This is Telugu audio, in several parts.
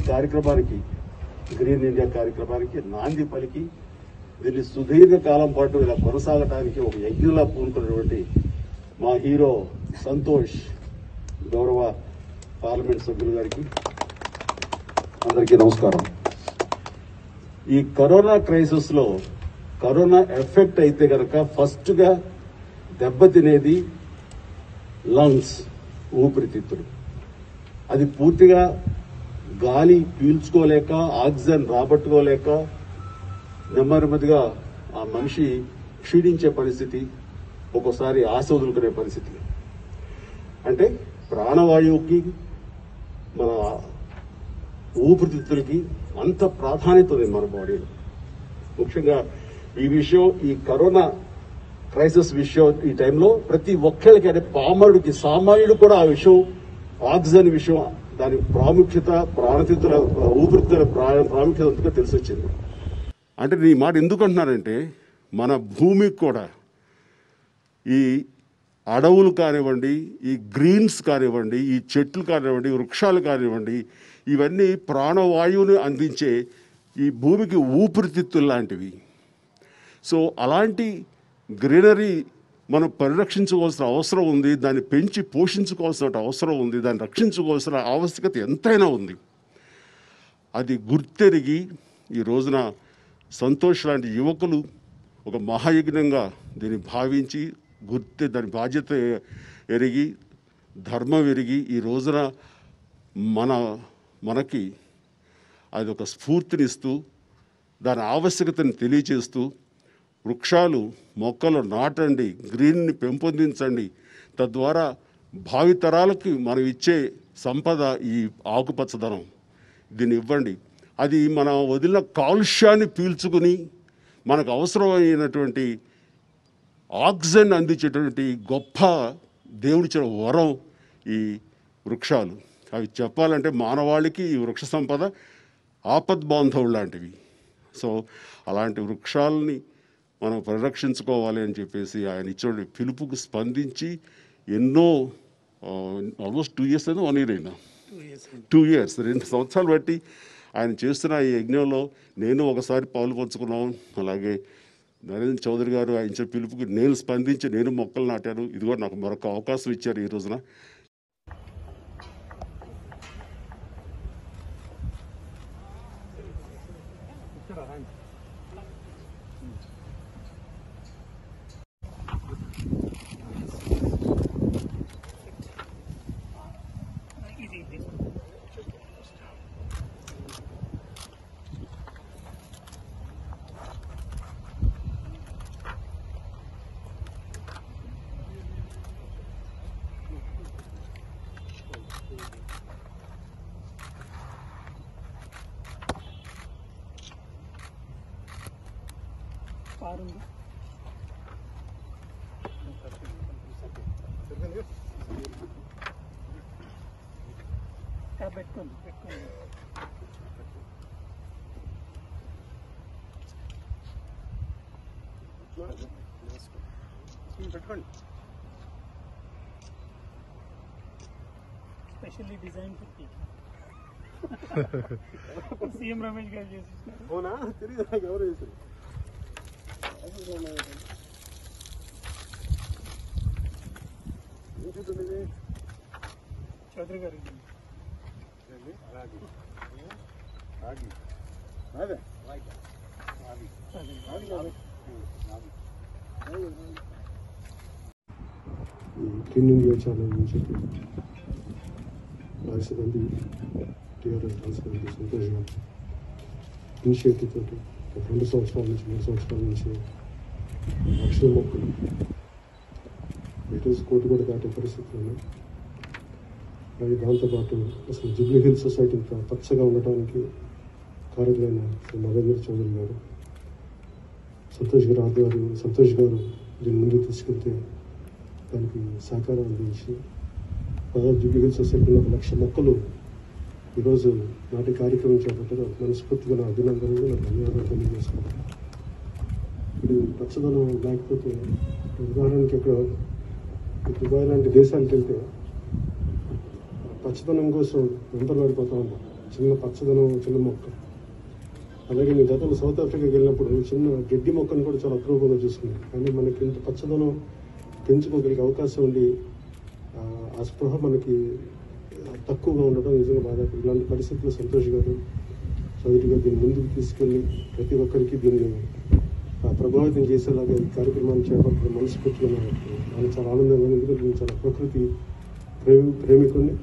కార్యక్రమానికి గ్రీన్ ఇండియా కార్యక్రమానికి నాంది పలికి దీన్ని సుదీర్ఘ కాలం పాటు ఇలా కొనసాగడానికి ఒక యజ్ఞంలా పూనుకున్నటువంటి మా హీరో సంతోష్ గౌరవ పార్లమెంట్ సభ్యులు గారికి అందరికీ నమస్కారం ఈ కరోనా క్రైసిస్ లో కరోనా ఎఫెక్ట్ అయితే గనక ఫస్ట్ గా దెబ్బతినేది లంగ్స్ ఊపిరితిత్తులు అది పూర్తిగా గాలి పీల్చుకోలేక ఆక్సిజన్ రాబట్టుకోలేక నెమ్మదిగా ఆ మనిషి క్షీణించే పరిస్థితి ఒక్కోసారి ఆశ వదులుకునే పరిస్థితి అంటే ప్రాణవాయువుకి మన ఊపిరితిత్తులకి అంత ప్రాధాన్యత ఉంది మన బాడీలో ముఖ్యంగా ఈ విషయం ఈ కరోనా క్రైసిస్ విషయం ఈ టైంలో ప్రతి ఒక్కరికి అంటే పామరుడికి సామాన్యుడు కూడా ఆ విషయం ఆక్సిజన్ విషయం దాని ప్రాముఖ్యత ప్రాణతిత్తుల ఊపిరితిత్తుల ప్రా- ప్రాముఖ్యత అంతగా తెలిసి వచ్చింది అంటే నీ మాట ఎందుకు అంటున్నానంటే మన భూమికి కూడా ఈ అడవులు కానివ్వండి ఈ గ్రీన్స్ కానివ్వండి ఈ చెట్లు కానివ్వండి వృక్షాలు కానివ్వండి ఇవన్నీ ప్రాణవాయువుని అందించే ఈ భూమికి ఊపిరితిత్తులు లాంటివి సో అలాంటి గ్రీనరీ మనం పరిరక్షించుకోవాల్సిన అవసరం ఉంది దాన్ని పెంచి పోషించుకోవాల్సిన అవసరం ఉంది దాన్ని రక్షించుకోవాల్సిన ఆవశ్యకత ఎంతైనా ఉంది అది గుర్తెరిగి ఈ రోజున సంతోష్ లాంటి యువకులు ఒక మహాయజ్ఞంగా దీన్ని భావించి గుర్తె దాని బాధ్యత ఎరిగి ధర్మం ఎరిగి ఈ రోజున మన మనకి అది ఒక స్ఫూర్తినిస్తూ దాని ఆవశ్యకతను తెలియచేస్తూ వృక్షాలు మొక్కలు నాటండి గ్రీన్ని పెంపొందించండి తద్వారా భావితరాలకి మనం ఇచ్చే సంపద ఈ ఆకుపచ్చదనం దీన్ని ఇవ్వండి అది మన వదిలిన కాలుష్యాన్ని పీల్చుకుని మనకు అవసరమైనటువంటి ఆక్సిజన్ అందించేటువంటి గొప్ప దేవుడిచ్చిన వరం ఈ వృక్షాలు అవి చెప్పాలంటే మానవాళికి ఈ వృక్ష సంపద ఆపద్బాంధవులు లాంటివి సో అలాంటి వృక్షాలని మనం పరిరక్షించుకోవాలి అని చెప్పేసి ఆయన ఇచ్చిన పిలుపుకు స్పందించి ఎన్నో ఆల్మోస్ట్ టూ ఇయర్స్ అయినా వన్ ఇయర్ అయినా టూ ఇయర్స్ రెండు సంవత్సరాలు బట్టి ఆయన చేస్తున్న ఈ యజ్ఞంలో నేను ఒకసారి పాలు పంచుకున్నాం అలాగే నరేంద్ర చౌదరి గారు ఆయన ఇచ్చిన పిలుపుకి నేను స్పందించి నేను మొక్కలు నాటాను ఇది కూడా నాకు మరొక అవకాశం ఇచ్చారు ఈ రోజున కారుంది క్యాబ్ పెట్టుకోండి పెట్టుకోండి పెట్టుకోండి specially design fifty CM Ramesh గారు చేసి అవునా తెలియదు నాకు ఎవరు చేశారు ఏం చూస్తుంది ఇది? చౌదరి గారు ఏంది? రాగి రాగి అదే రాగి రాగి రాగి కాదు. రాగి క్లీన్ ఇండియా ఛానల్ నుంచి రాజశేఖర్ గాంధీ టీఆర్ఎస్ రాజశేఖర్ గాంధీ సంతోష్ గారు ఇనిషియేటివ్ తోటి ఒక రెండు సంవత్సరాల నుంచి మూడు సంవత్సరాల నుంచి లక్షల మొక్కలు ఈరోజు కోటి కూడా దాటే పరిస్థితులు ఉన్నాయి అలాగే దాంతోపాటు అసలు జూబ్లీ హిల్ సొసైటీ ఇంత పచ్చగా ఉండటానికి కారకులైన శ్రీ నరేంద్ర చౌదరి గారు సంతోష్ గారు ఆధ్వర్యం సంతోష్ గారు దీన్ని ముందుకు తీసుకెళ్తే దానికి సహకారం అందించి పదహారు జూబ్లీహిల్ సొసైటీలో ఒక లక్ష మొక్కలు ఈరోజు నాటి కార్యక్రమం చేపట్టారు మనస్ఫూర్తిగా నా అభినందనలు నా ధన్యవాదాలు తెలియజేసుకున్నాను ఇప్పుడు పచ్చదనం లేకపోతే ఉదాహరణకి ఇక్కడ దుబాయ్ లాంటి దేశాలకు వెళ్తే పచ్చదనం కోసం వెంటబడిపోతా ఉంటాం చిన్న పచ్చదనం చిన్న మొక్క అలాగే నేను గతంలో సౌత్ ఆఫ్రికాకి వెళ్ళినప్పుడు చిన్న గడ్డి మొక్కను కూడా చాలా అప్రూపంగా చూసుకున్నాను కానీ మనకి ఇంత పచ్చదనం పెంచుకోగలిగే అవకాశం ఉండి ఆ, ఆ స్పృహ మనకి తక్కువగా ఉండడం నిజంగా బాధ ఇలాంటి పరిస్థితుల్లో సంతోష్ గారు చౌదరి గారు దీన్ని ముందుకు తీసుకెళ్ళి ప్రతి ఒక్కరికి దీన్ని ఆ, ప్రభావితం చేసేలాగా ఈ కార్యక్రమాన్ని చేపట్టడం మనస్ఫూర్తిగా నాకు నాకు చాలా ఆనందంగా ఉంది ఎందుకంటే నేను చాలా ప్రకృతి ప్రేమి ప్రేమికుడిని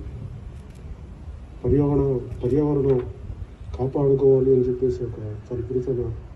పర్యావరణ పర్యావరణం కాపాడుకోవాలి అని చెప్పేసి ఒక చాలా గురుతైన